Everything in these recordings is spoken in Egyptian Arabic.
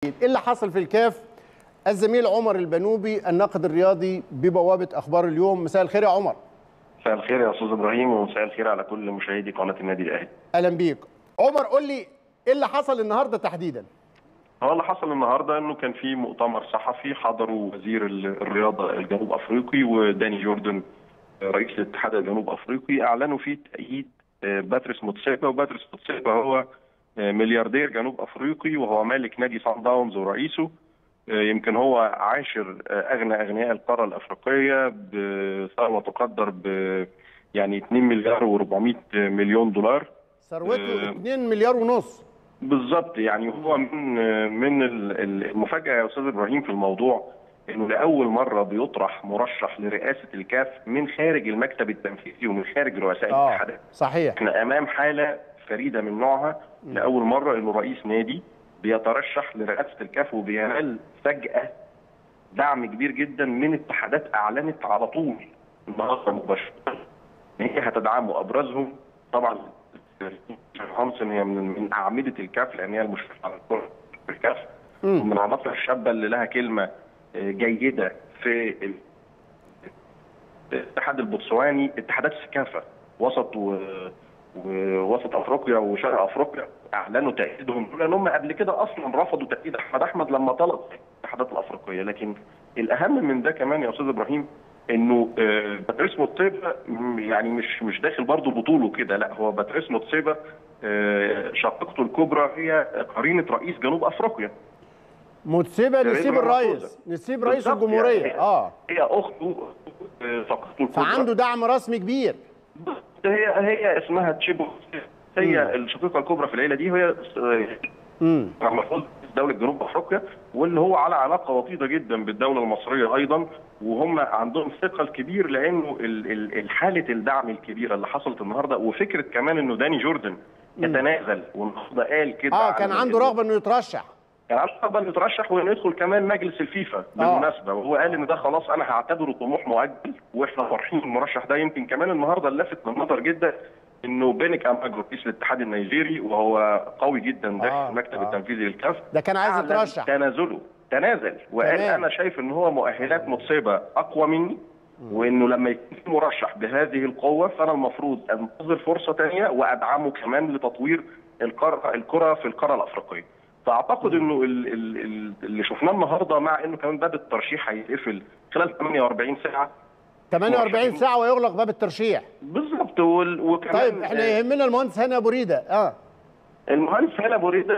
ايه اللي حصل في الكاف الزميل عمر البنوبي الناقد الرياضي ببوابه اخبار اليوم مساء الخير يا عمر مساء الخير يا استاذ ابراهيم ومساء الخير على كل مشاهدي قناه النادي الاهلي اهلا بيك عمر قول لي ايه اللي حصل النهارده تحديدا هو اللي حصل النهارده انه كان في مؤتمر صحفي حضره وزير الرياضه الجنوب افريقي وداني جوردن رئيس الاتحاد الجنوب افريقي اعلنوا فيه تأييد باتريس موتسيبا وباتريس موتسيبا هو ملياردير جنوب افريقي وهو مالك نادي سان داونز ورئيسه يمكن هو عاشر اغنى اغنياء القاره الافريقيه بثروه تقدر ب يعني 2 مليار و400 مليون دولار ثروته 2 مليار ونص بالظبط يعني هو من من المفاجاه يا استاذ ابراهيم في الموضوع انه لاول مره بيطرح مرشح لرئاسه الكاف من خارج المكتب التنفيذي ومن خارج رؤساء آه الاتحادات. صحيح احنا امام حاله فريده من نوعها لاول مره انه رئيس نادي بيترشح لرئاسه الكاف وبينال فجاه دعم كبير جدا من اتحادات اعلنت على طول النهارده مباشره ان هي هتدعمه ابرزهم طبعا هانسن هي من من اعمده الكاف لان هي المشرفه على الكره في الكاف ومن العناصر الشابه اللي لها كلمه جيده في الاتحاد البوتسواني اتحادات السكافه وسط و... ووسط افريقيا وشرق افريقيا اعلنوا تاييدهم لان هم قبل كده اصلا رفضوا تاييد احمد احمد لما طلب الاتحادات الافريقيه لكن الاهم من ده كمان يا استاذ ابراهيم انه باتريس موتسيبا يعني مش مش داخل برضه بطوله كده لا هو باتريس موتسيبا شقيقته الكبرى هي قرينه رئيس جنوب افريقيا موتسيبا نسيب الرئيس نسيب رئيس الجمهوريه يعني اه هي اخته شقيقته الكبرى فعنده دعم رسمي كبير هي هي اسمها تشيبو هي الشقيقه الكبرى في العيله دي هي امم المفروض دوله جنوب افريقيا واللي هو على علاقه وطيده جدا بالدوله المصريه ايضا وهم عندهم ثقل كبير لانه الحاله الدعم الكبيره اللي حصلت النهارده وفكره كمان انه داني جوردن يتنازل والنهارده قال كده اه كان عنده رغبه انه يترشح كان عنده رغبه انه يترشح وانه يدخل كمان مجلس الفيفا بالمناسبه وهو قال ان ده خلاص انا هعتبره طموح مؤجل واحنا فرحين بالمرشح ده يمكن كمان النهارده اللافت للنظر جدا انه بينك اماجو رئيس الاتحاد النيجيري وهو قوي جدا داخل آه، المكتب آه. التنفيذي للكاف ده كان عايز أعلن يترشح. تنازله تنازل وقال تمام. انا شايف ان هو مؤهلات مصيبه اقوى مني وانه لما يكون مرشح بهذه القوه فانا المفروض انتظر فرصه ثانيه وادعمه كمان لتطوير القاره الكره في القاره الافريقيه. فاعتقد انه ال- ال- ال- اللي شفناه النهارده مع انه كمان باب الترشيح هيتقفل خلال 48 ساعه 48 ساعه ويغلق باب الترشيح بالظبط وال- وكمان طيب احنا آه، يهمنا المهندس هاني ابو ريده اه المهندس هنا بوريده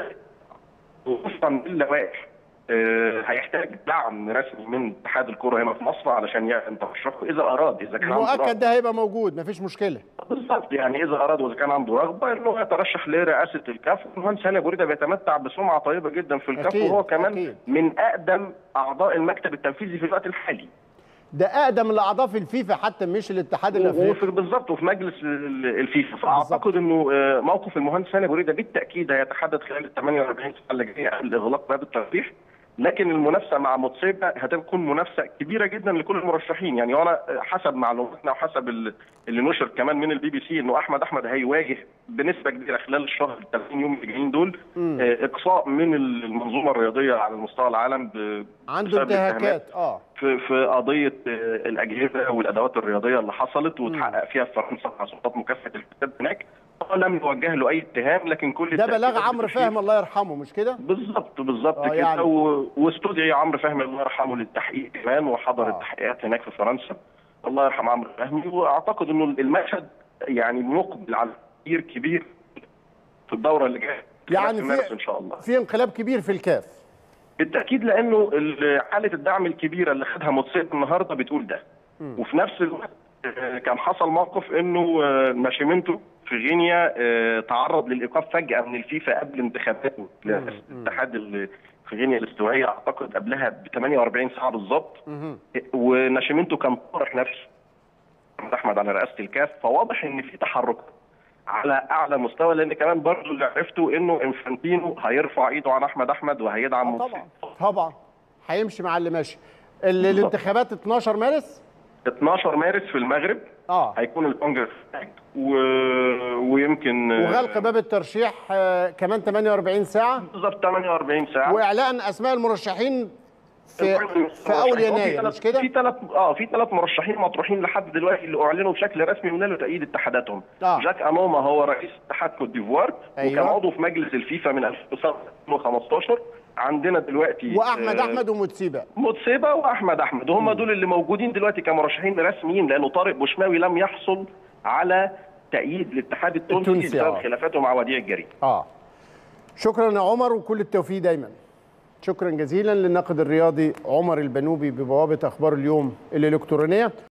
وفقا للوائح آه، هيحتاج دعم رسمي من اتحاد الكره هنا في مصر علشان يعلن ترشحه اذا اراد اذا كان عنده مؤكد رغبة. ده هيبقى موجود مفيش مشكله بالظبط يعني اذا اراد واذا كان عنده رغبه انه يترشح لرئاسه الكاف والمهندس هاني بوريده بيتمتع بسمعه طيبه جدا في الكاف أكيد، وهو كمان أكيد. من اقدم اعضاء المكتب التنفيذي في الوقت الحالي ده اقدم الاعضاء في الفيفا حتى مش الاتحاد الافريقي وفي بالظبط وفي مجلس ال- الفيفا فاعتقد انه آه، موقف المهندس هاني بوريده بالتاكيد هيتحدد خلال ال 48 ساعه اللي جايه قبل اغلاق باب الترشيح لكن المنافسه مع موتسيبا هتكون منافسه كبيره جدا لكل المرشحين يعني وانا حسب معلوماتنا وحسب ال- اللي نشر كمان من البي بي سي انه احمد احمد هيواجه بنسبه كبيره خلال الشهر ال 30 يوم اللي جايين دول آه، اقصاء من المنظومه الرياضيه على مستوى العالم ب- عنده بسبب الاتهامات انتهاكات اه في في قضيه آه، الاجهزه والادوات الرياضيه اللي حصلت وتحقق فيها في فرنسا مع سلطات مكافحه الفساد هناك هو لم يوجه له اي اتهام لكن كل ده التأكيدات بلاغ عمرو بتشير- فهم الله يرحمه مش كده بالظبط بالظبط آه، كده يعني. و... واستوديو عمرو فهمي الله يرحمه للتحقيق كمان وحضر آه. التحقيقات هناك في فرنسا الله يرحم عمرو فهمي واعتقد انه المشهد يعني مقبل على تغيير كبير في الدوره اللي جايه يعني في مارس في ان شاء الله في انقلاب كبير في الكاف بالتاكيد لانه ال- حاله الدعم الكبيره اللي خدها موتسيت النهارده بتقول ده وفي نفس الوقت آه، كان حصل موقف انه آه، ناشيمنتو في غينيا آه، تعرض للايقاف فجاه من الفيفا قبل انتخاباته الاتحاد ال- في غينيا الاستوائيه اعتقد قبلها ب 48 ساعه بالظبط وناشيمنتو كان طارح نفسه محمد احمد على رئاسه الكاف فواضح ان في تحرك على اعلى مستوى لان كمان برضه اللي عرفته انه انفانتينو هيرفع ايده عن احمد احمد وهيدعم آه موتسيت. طبعا طبعا هيمشي مع اللي ماشي ال- الانتخابات 12 مارس 12 مارس في المغرب اه هيكون الكونجرس و... ويمكن وغلق باب الترشيح آه، كمان 48 ساعه بالظبط 48 ساعه واعلان اسماء المرشحين في في اول يناير مش كده؟ في ثلاث اه في ثلاث مرشحين مطروحين لحد دلوقتي اللي اعلنوا بشكل رسمي ونالوا تأييد اتحاداتهم آه. جاك انوما هو رئيس اتحاد كوت ديفوار أيوة. وكان عضو في مجلس الفيفا من 2015 عندنا دلوقتي واحمد آه، احمد وموتسيبه متسيبه واحمد احمد وهم دول اللي موجودين دلوقتي كمرشحين رسميين لانه طارق بوشماوي لم يحصل على تأييد الاتحاد التونسي التونسي، بسبب آه. خلافاته مع وديع الجريء اه شكرا يا عمر وكل التوفيق دايما شكرا جزيلا للناقد الرياضي عمر البنوبي ببوابه اخبار اليوم الالكترونيه